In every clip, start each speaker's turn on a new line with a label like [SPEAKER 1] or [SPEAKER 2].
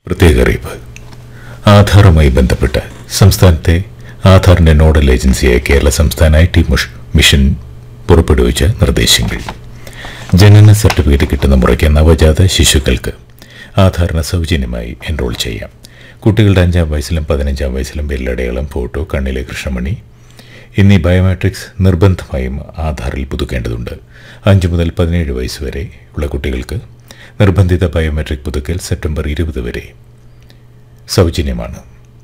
[SPEAKER 1] പ്രത്യേക അറിയിപ്പ് ആധാറുമായി ബന്ധപ്പെട്ട് സംസ്ഥാനത്തെ ആധാറിന്റെ നോഡൽ ഏജൻസിയായ കേരള സംസ്ഥാന ഐ ടി മിഷൻ പുറപ്പെടുവിച്ച നിർദ്ദേശങ്ങൾ ജനന സർട്ടിഫിക്കറ്റ് കിട്ടുന്ന മുറയ്ക്ക് നവജാത ശിശുക്കൾക്ക് ആധാറിന് സൗജന്യമായി എൻറോൾ ചെയ്യാം കുട്ടികളുടെ അഞ്ചാം വയസ്സിലും പതിനഞ്ചാം വയസ്സിലും വിരലടയാളം ഫോട്ടോ കണ്ണിലെ കൃഷ്ണമണി എന്നീ ബയോമെട്രിക്സ് നിർബന്ധമായും ആധാറിൽ പുതുക്കേണ്ടതുണ്ട് അഞ്ച് മുതൽ പതിനേഴ് വയസ്സ് വരെ ഉള്ള കുട്ടികൾക്ക് നിർബന്ധിത ബയോമെട്രിക് പുതുക്കൽ സെപ്റ്റംബർ ഇരുപത് വരെ സൗജന്യമാണ്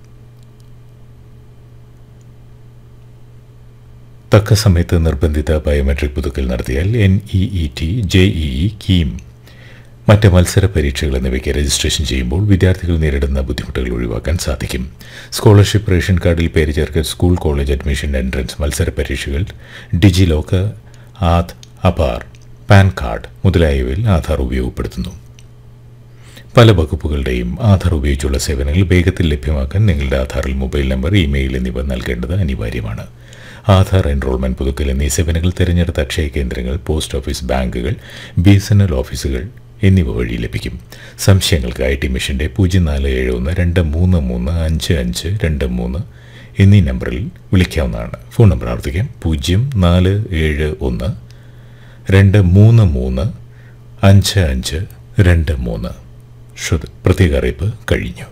[SPEAKER 1] തക്ക സമയത്ത് നിർബന്ധിത ബയോമെട്രിക് പുതുക്കൽ നടത്തിയാൽ N E E T J E E KEAM മറ്റ് മത്സര പരീക്ഷകൾ എന്നിവയ്ക്ക് രജിസ്ട്രേഷൻ ചെയ്യുമ്പോൾ വിദ്യാർത്ഥികൾ നേരിടുന്ന ബുദ്ധിമുട്ടുകൾ ഒഴിവാക്കാൻ സാധിക്കും സ്കോളർഷിപ്പ് റേഷൻ കാർഡിൽ പേര് ചേർക്കൽ സ്കൂൾ കോളേജ് അഡ്മിഷൻ എൻട്രൻസ് മത്സര പരീക്ഷകൾ ഡിജി ലോക്കർ ആധ് അപാർ പാൻ കാർഡ് മുതലായവയിൽ ആധാർ ഉപയോഗപ്പെടുത്തുന്നു പല വകുപ്പുകളുടെയും ആധാർ ഉപയോഗിച്ചുള്ള സേവനങ്ങൾ വേഗത്തിൽ ലഭ്യമാക്കാൻ നിങ്ങളുടെ ആധാറിൽ മൊബൈൽ നമ്പർ ഇമെയിൽ എന്നിവ നൽകേണ്ടത് അനിവാര്യമാണ് ആധാർ എൻറോൾമെന്റ് പുതുക്കൽ എന്നീ സേവനങ്ങൾ തിരഞ്ഞെടുത്ത അക്ഷയ കേന്ദ്രങ്ങൾ പോസ്റ്റ് ഓഫീസ് ബാങ്കുകൾ ബി എസ് എൻ എൽ ഓഫീസുകൾ എന്നിവ വഴി ലഭിക്കും സംശയങ്ങൾക്ക് ഐ ടി മിഷന്റെ പൂജ്യം നാല് ഏഴ് ഒന്ന് രണ്ട് മൂന്ന് മൂന്ന് അഞ്ച് അഞ്ച് രണ്ട് മൂന്ന് എന്നീ നമ്പറിൽ വിളിക്കാവുന്നതാണ് ഫോൺ നമ്പർ ആവർത്തിക്കാം പൂജ്യം നാല് ഏഴ് ഒന്ന് രണ്ട് മൂന്ന് മൂന്ന് അഞ്ച് അഞ്ച് രണ്ട് മൂന്ന് ശ്രുത പ്രത്യേക അറിയിപ്പ് കഴിഞ്ഞു